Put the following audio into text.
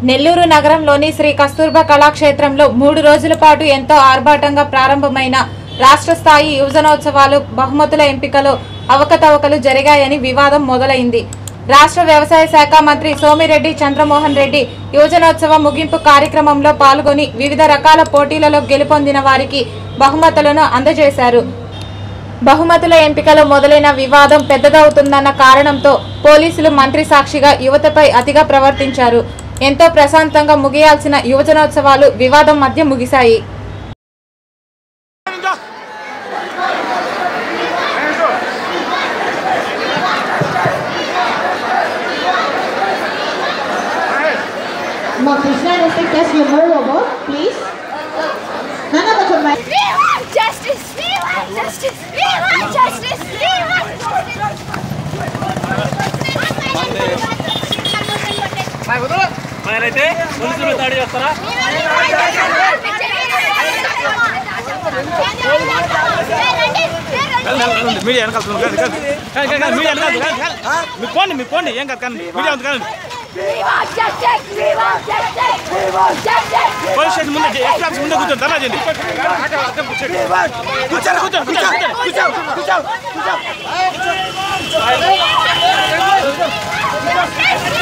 నెల్లూరు నగరంలోని శ్రీ కస్తూర్బా కళాక్షేత్రంలో మూడు రోజుల పాటు ఎంతో ఆర్భాటంగా ప్రారంభమైన రాష్ట్ర స్థాయి యువజనోత్సవాలు బహుమతుల ఎంపికలో అవకతవకలు జరిగాయని వివాదం మొదలైంది రాష్ట్ర వ్యవసాయ శాఖ మంత్రి సోమిరెడ్డి చంద్రమోహన్ రెడ్డి యువజనోత్సవ ముగింపు కార్యక్రమంలో పాల్గొని వివిధ రకాల పోటీలలో గెలుపొందిన వారికి బహుమతులను అందజేశారు బహుమతుల ఎంపికలో మొదలైన వివాదం పెద్దదవుతుందన్న కారణంతో పోలీసులు మంత్రి సాక్షిగా యువతపై అతిగా ప్రవర్తించారు ఎంతో ప్రశాంతంగా ముగియాల్సిన యువజనోత్సవాలు వివాదం మధ్య ముగిశాయి మా Krishna district test you move over please నాన్న కొంచెం బయ- We want justice! We want justice! We want justice! We want justice! మరైతే పోలీసులు దాడి చేస్తారా మీడియా వెనకాల చూడండి. కాదు, కాదు. కాదు, కాదు, కాదు, మీడియా వెనకాల కాదు, కాదు, కాదు. మీకు పోండి మీకు పోండి ఏం కాదు కానీ మీడియా ఉంది కానీ We want justice! We want justice! We want justice! Police station ముందే ఎస్పీ ఆఫీస్ ముందే కూర్చొని ధర్నా చేయండి కూర్చోండి కూర్చోండి కూర్చోండి కూర్చోండి Justice! We